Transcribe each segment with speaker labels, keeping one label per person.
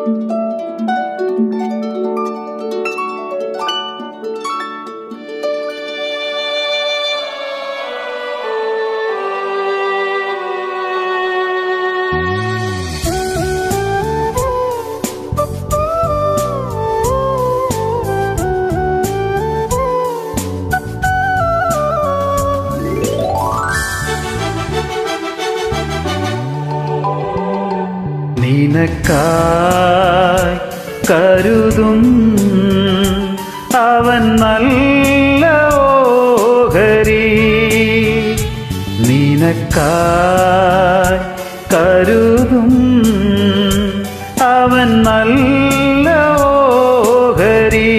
Speaker 1: നിനക്കായി കരുതും അവൻ നല്ല ഓഹരി നിനക്കായി കരുതും അവൻ നല്ല ഓഹരി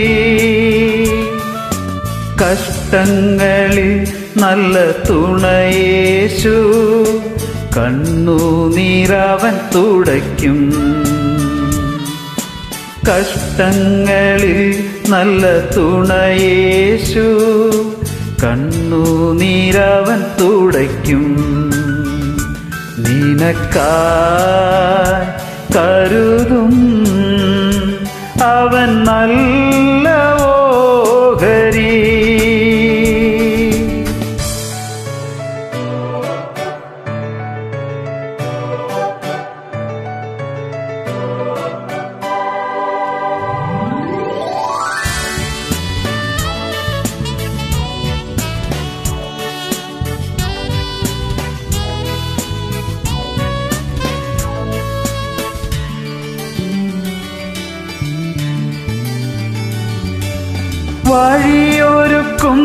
Speaker 1: കഷ്ടങ്ങളിൽ നല്ല തുണയേശു കണ്ണുനീരവൻ തുടയ്ക്കും കഷ്ടങ്ങളിൽ നല്ല തുണയേശു കണ്ണുനീരവൻ തുടയ്ക്കും നിനക്കായി കരുതും അവൻ നല്ല ഓഹരി വഴിയൊരുക്കും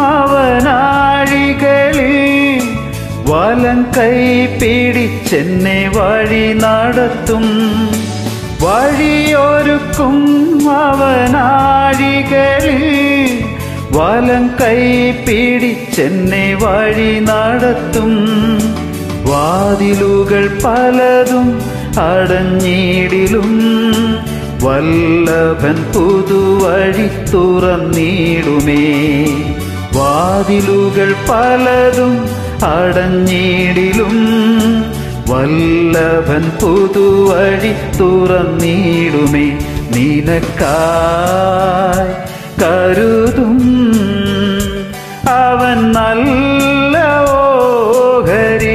Speaker 1: അവനാഴികളിൽ വലം കൈ പിടിച്ചെന്നെ വഴി നടത്തും വഴിയൊരുക്കും അവനാഴികളിൽ വലം കൈ പിടിച്ചെന്നെ വഴി നടത്തും വാതിലുകൾ പലതും അടഞ്ഞിടിലും വല്ലഭൻ പുതുവഴി തുറന്നിടുമേ വാതിലുകൾ പലതും അടഞ്ഞിടിലും വല്ലഭൻ പുതുവഴി തുറന്നിടുമേ നിനക്കായി കരുതും അവൻ നല്ല ഓഹരി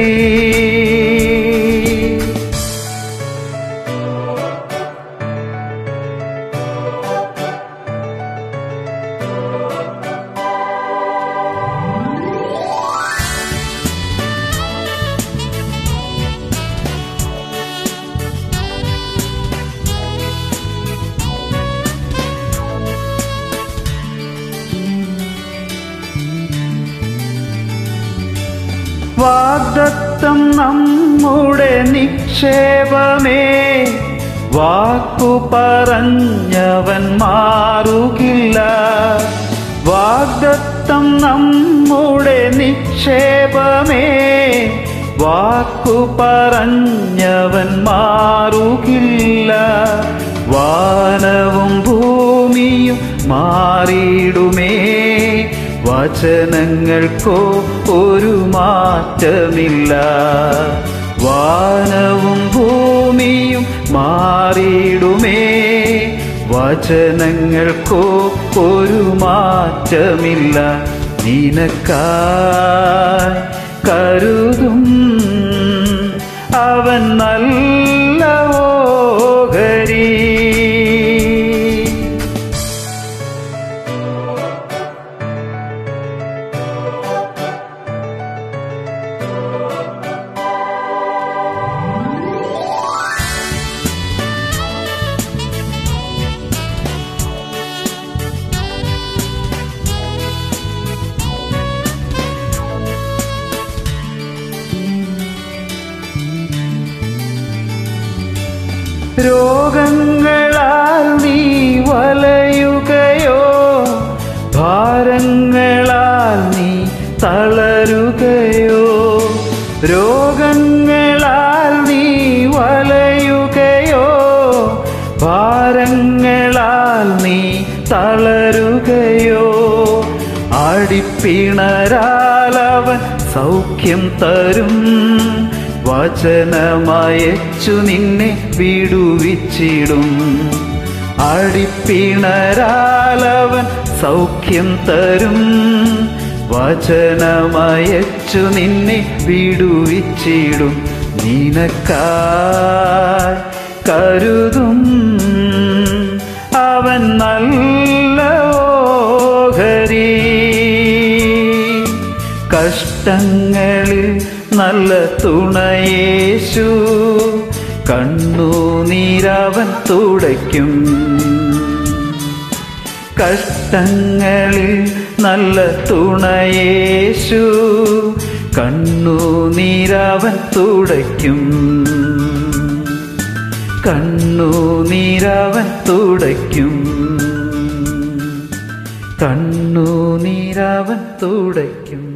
Speaker 1: വാഗ്ദത്തം നമ്മുടെ നിക്ഷേപമേ വാക്കു പറഞ്ഞവൻ മാറുകില്ല വാഗ്ദത്തം നമ്മുടെ നിക്ഷേപമേ വാക്കു പറഞ്ഞവൻ മാറുകില്ല വാനവും ഭൂമിയും മാറിയിടുമേ വചനങ്ങൾക്കോ ഒരു മാറ്റമില്ല വാനവും ഭൂമിയും മാറിയിടുമേ വചനങ്ങൾക്കോ ഒരു മാറ്റമില്ല നിനക്കായി കരുതും അവൻ നല്ല ഓഹരി രോഗങ്ങളാൽ നീ വലയുകയോ ഭാരങ്ങളാൽ നീ തളരുകയോ രോഗങ്ങളാൽ നീ വലയുകയോ ഭാരങ്ങളാൽ നീ തളരുകയോ ആടിപ്പിണരാലവൻ സൗഖ്യം തരും വചനമയച്ചു നിന്നെ വിടുവിച്ചിടും അടിപ്പിണരാലവൻ സൗഖ്യം തരും വചനമയച്ചു നിന്നെ വിടുവിച്ചിടും നിനക്കായി കരുതും അവൻ നല്ല ഓഹരി കഷ്ടങ്ങളിൽ നല്ല തുണയേശു കണ്ണുനീരവൻ തുടയ്ക്കും കഷ്ടങ്ങളിൽ നല്ല തുണയേശു കണ്ണുനീരവൻ തുടയ്ക്കും കണ്ണുനീരവൻ തുടയ്ക്കും കണ്ണുനീരവൻ തുടയ്ക്കും